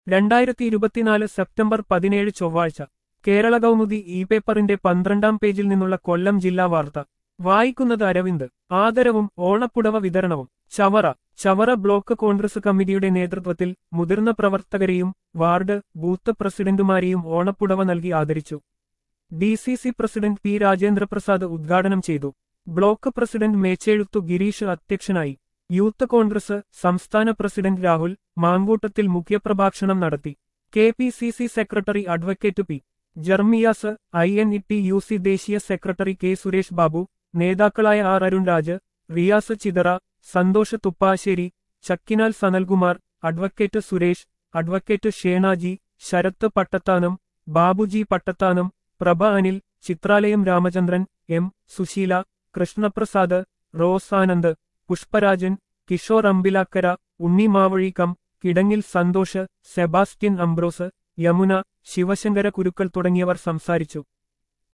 രണ്ടായിരത്തി ഇരുപത്തിനാല് സെപ്റ്റംബർ പതിനേഴ് ചൊവ്വാഴ്ച കേരള കൗമുദി ഇ പേപ്പറിന്റെ പന്ത്രണ്ടാം പേജിൽ നിന്നുള്ള കൊല്ലം ജില്ലാ വാർത്ത വായിക്കുന്നത് അരവിന്ദ് ആദരവും ഓണപ്പുടവ വിതരണവും ചവറ ചവറ ബ്ലോക്ക് കോൺഗ്രസ് കമ്മിറ്റിയുടെ നേതൃത്വത്തിൽ മുതിർന്ന പ്രവർത്തകരെയും വാർഡ് ബൂത്ത് പ്രസിഡന്റുമാരെയും ഓണപ്പുടവ നൽകി ആദരിച്ചു D C C president P Rajendraprasad ഉദ്ഘാടനം ചെയ്തു ബ്ലോക്ക് പ്രസിഡന്റ് മേച്ചെഴുത്തു ഗിരീഷ് അധ്യക്ഷനായി യൂത്ത് കോൺഗ്രസ് സംസ്ഥാന പ്രസിഡന്റ് രാഹുൽ മാങ്കൂട്ടത്തിൽ മുഖ്യപ്രഭാഷണം നടത്തി K P C C secretary advocate P Jermias I N E T U C ദേശീയ സെക്രട്ടറി കെ സുരേഷ് ബാബു നേതാക്കളായ R Arun Raj Riyas Chithara Santhosh Thuppassery Chakkinal Sanalkumar advocate Suresh advocate Shenaji Sarath Pattathanam Babuji Pattathanam Prabha Anil Chithralayam Ramachandran M Susheela Krishnaprasad Rose Anand Pushparajan Kishore Ambilakkara Unni Mavazhikkam Kidangil Santhosh Sebastian Ambrose Yamuna Sivasankara Kurukkal തുടങ്ങിയവർ സംസാരിച്ചു